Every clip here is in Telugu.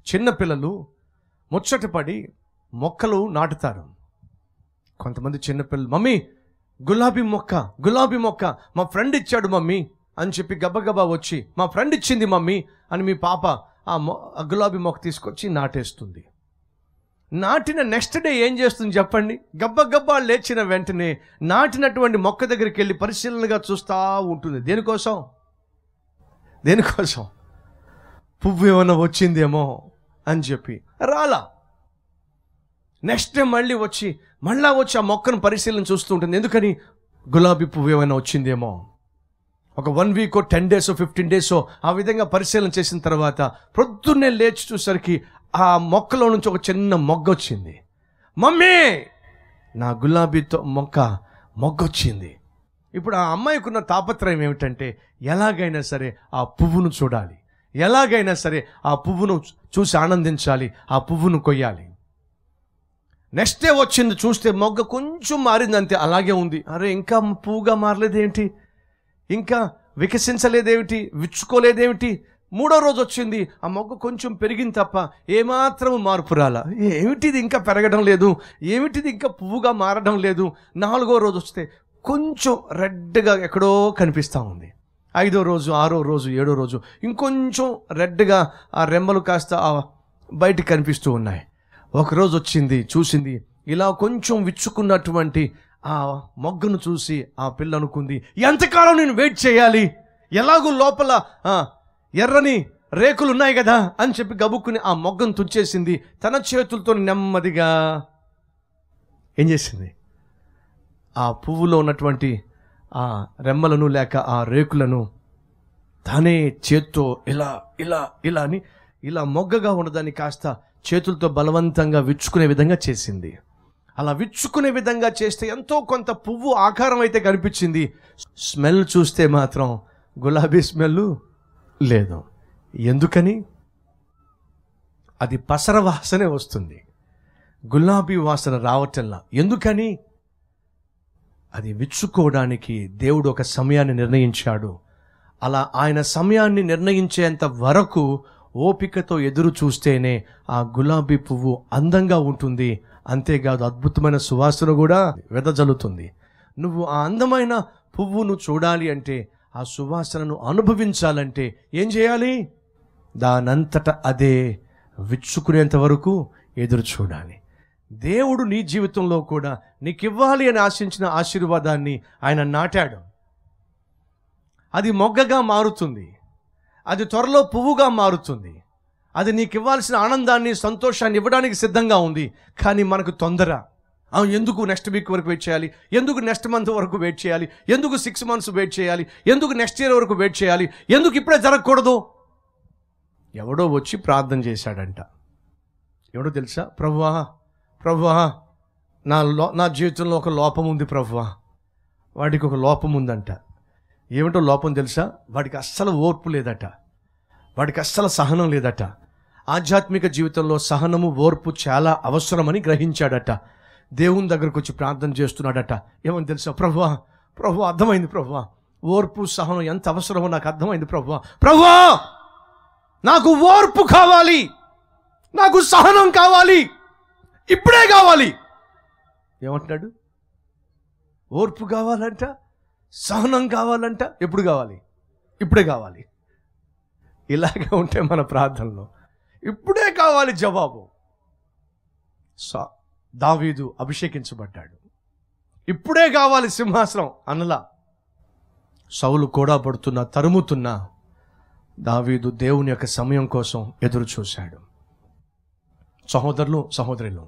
చిన్నపిల్లలు ముచ్చటపడి మొక్కలు నాటుతారు కొంతమంది చిన్నపిల్లలు మమ్మీ గులాబీ మొక్క గులాబీ మొక్క మా ఫ్రెండ్ ఇచ్చాడు మమ్మీ అని చెప్పి గబగబా వచ్చి మా ఫ్రెండ్ ఇచ్చింది మమ్మీ అని మీ పాప ఆ మొ ఆ గులాబీ మొక్క తీసుకొచ్చి నాటేస్తుంది నాటిన నెక్స్ట్ డే ఏం చేస్తుంది చెప్పండి గబ్బ గబ్బా లేచిన వెంటనే నాటినటువంటి మొక్క దగ్గరికి వెళ్ళి పరిశీలనగా చూస్తూ ఉంటుంది దేనికోసం దేనికోసం పువ్వు ఏమైనా వచ్చిందేమో అని చెప్పి రాలా నెక్స్ట్ డే మళ్ళీ వచ్చి మళ్ళా వచ్చి ఆ మొక్కను పరిశీలన చూస్తూ ఉంటుంది ఎందుకని గులాబీ పువ్వు ఏమైనా వచ్చిందేమో ఒక one week ten days fifteen days ఆ విధంగా పరిశీలన చేసిన తర్వాత ప్రొద్దున్నే లేచి చూసరికి ఆ మొక్కలో నుంచి ఒక చిన్న మొగ్గ వచ్చింది మమ్మీ నా గులాబీతో మొక్క మొగ్గ వచ్చింది ఇప్పుడు ఆ అమ్మాయికి ఉన్న తాపత్రయం ఏమిటంటే ఎలాగైనా సరే ఆ పువ్వును చూడాలి ఎలాగైనా సరే ఆ పువ్వును చూసి ఆనందించాలి ఆ పువ్వును కొయ్యాలి నెక్స్ట్ డే వచ్చింది చూస్తే మొగ్గ కొంచెం మారింది అంతే అలాగే ఉంది అరే ఇంకా పువ్వుగా మారలేదేంటి ఇంకా వికసించలేదేమిటి విచ్చుకోలేదేమిటి మూడో రోజు వచ్చింది ఆ మొగ్గ కొంచెం పెరిగింది తప్ప ఏమాత్రం మార్పు రాల ఏమిటిది ఇంకా పెరగడం లేదు ఏమిటిది ఇంకా పువ్వుగా మారడం లేదు నాలుగో రోజు వస్తే కొంచెం రెడ్గా ఎక్కడో కనిపిస్తూ ఉంది ఐదో రోజు ఆరో రోజు ఏడో రోజు ఇంకొంచెం రెడ్గా ఆ రెమ్మలు కాస్త ఆ బయటికి కనిపిస్తూ ఉన్నాయి ఒకరోజు వచ్చింది చూసింది ఇలా కొంచెం విచ్చుకున్నటువంటి ఆ మొగ్గను చూసి ఆ పిల్ల అనుకుంది ఎంతకాలం నేను వెయిట్ చేయాలి ఎలాగూ లోపల ఆ, ఎర్రని రేకులు ఉన్నాయి కదా అని చెప్పి గబుక్కుని ఆ మొగ్గను తుంచేసింది తన చేతులతో నెమ్మదిగా ఏం చేసింది ఆ పువ్వులో ఉన్నటువంటి ఆ రెమ్మలను లేక ఆ రేకులను తానే చేత్తో ఇలా ఇలా ఇలా అని ఇలా మొగ్గగా ఉన్నదాన్ని కాస్త చేతులతో బలవంతంగా విచ్చుకునే విధంగా చేసింది అలా విచ్చుకునే విధంగా చేస్తే ఎంతో కొంత పువ్వు ఆకారం అయితే కనిపించింది స్మెల్ చూస్తే మాత్రం గులాబీ స్మెల్ లేదు ఎందుకని అది పసర వాసనే వస్తుంది గులాబీ వాసన రావటంలా ఎందుకని అది విచ్చుకోవడానికి దేవుడు ఒక సమయాన్ని నిర్ణయించాడు అలా ఆయన సమయాన్ని నిర్ణయించేంత వరకు ఓపికతో ఎదురు చూస్తేనే ఆ గులాబీ పువ్వు అందంగా ఉంటుంది అంతేకాదు అద్భుతమైన సువాసన కూడా వెదజల్లుతుంది నువ్వు ఆ అందమైన పువ్వును చూడాలి అంటే ఆ సువాసనను అనుభవించాలంటే ఏం చేయాలి దానంతట అదే విచ్చుకునేంత వరకు ఎదురు చూడాలి దేవుడు నీ జీవితంలో కూడా నీకు ఇవ్వాలి అని ఆశించిన ఆశీర్వాదాన్ని ఆయన నాటాడు అది మొగ్గగా మారుతుంది అది త్వరలో పువ్వుగా మారుతుంది అది నీకు ఇవ్వాల్సిన ఆనందాన్ని సంతోషాన్ని ఇవ్వడానికి సిద్ధంగా ఉంది కానీ మనకు తొందర ఆ, ఎందుకు నెక్స్ట్ వీక్ వరకు వెయిట్ చేయాలి ఎందుకు నెక్స్ట్ మంత్ వరకు వెయిట్ చేయాలి ఎందుకు సిక్స్ మంత్స్ వెయిట్ చేయాలి ఎందుకు నెక్స్ట్ ఇయర్ వరకు వెయిట్ చేయాలి ఎందుకు ఇప్పుడే జరగకూడదు ఎవడో వచ్చి ప్రార్థన చేశాడంట ఎవడో తెలుసా ప్రభువా ప్రభువా నా లో నా జీవితంలో ఒక లోపం ఉంది ప్రభువా వాడికి ఒక లోపం ఉందంట ఏమిటో లోపం తెలుసా వాడికి అస్సలు ఓర్పు లేదట వాడికి అస్సలు సహనం లేదట ఆధ్యాత్మిక జీవితంలో సహనము ఓర్పు చాలా అవసరమని గ్రహించాడట దేవుని దగ్గరకు వచ్చి ప్రార్థన చేస్తున్నాడట ఏమని తెలుసా ప్రభువా ప్రభు అర్థమైంది ప్రభువా ఓర్పు సహనం ఎంత అవసరమో నాకు అర్థమైంది ప్రభువా ప్రభువా నాకు ఓర్పు కావాలి నాకు సహనం కావాలి ఇప్పుడే కావాలి ఏమంటున్నాడు ఓర్పు కావాలంట సహనం కావాలంట ఎప్పుడు కావాలి ఇప్పుడే కావాలి ఇలాగే ఉంటే మన ప్రార్థనలో ఇప్పుడే కావాలి జవాబు సా దావీదు అభిషేకించబడ్డాడు ఇప్పుడే కావాలి సింహాసనం అనలా సౌలు కూడా పడుతున్నా తరుముతున్నా దావీదు దేవుని యొక్క సమయం కోసం ఎదురు చూశాడు సహోదరులు సహోదరులు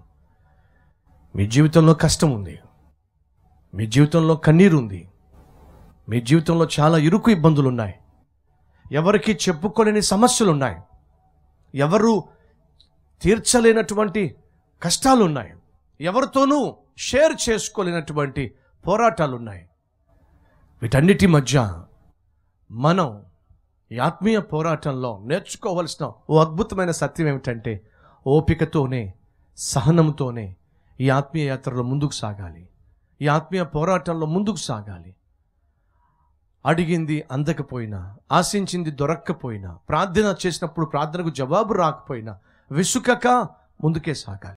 మీ జీవితంలో కష్టం ఉంది మీ జీవితంలో కన్నీరు ఉంది మీ జీవితంలో చాలా ఇరుకు ఇబ్బందులు ఉన్నాయి ఎవరికి చెప్పుకోలేని సమస్యలు ఉన్నాయి ఎవరు తీర్చలేనటువంటి కష్టాలు ఉన్నాయి ఎవరితోనూ షేర్ చేసుకోలేనటువంటి పోరాటాలు ఉన్నాయి వీటన్నిటి మధ్య మనం ఈ ఆత్మీయ పోరాటంలో నేర్చుకోవలసిన ఓ అద్భుతమైన సత్యం ఏమిటంటే ఓపికతోనే సహనంతోనే ఈ ఆత్మీయ యాత్రలో ముందుకు సాగాలి ఈ ఆత్మీయ పోరాటంలో ముందుకు సాగాలి అడిగింది అందకపోయినా ఆశించింది దొరక్కపోయినా ప్రార్థన చేసినప్పుడు ప్రార్థనకు జవాబు రాకపోయినా విసుకక ముందుకే సాగాలి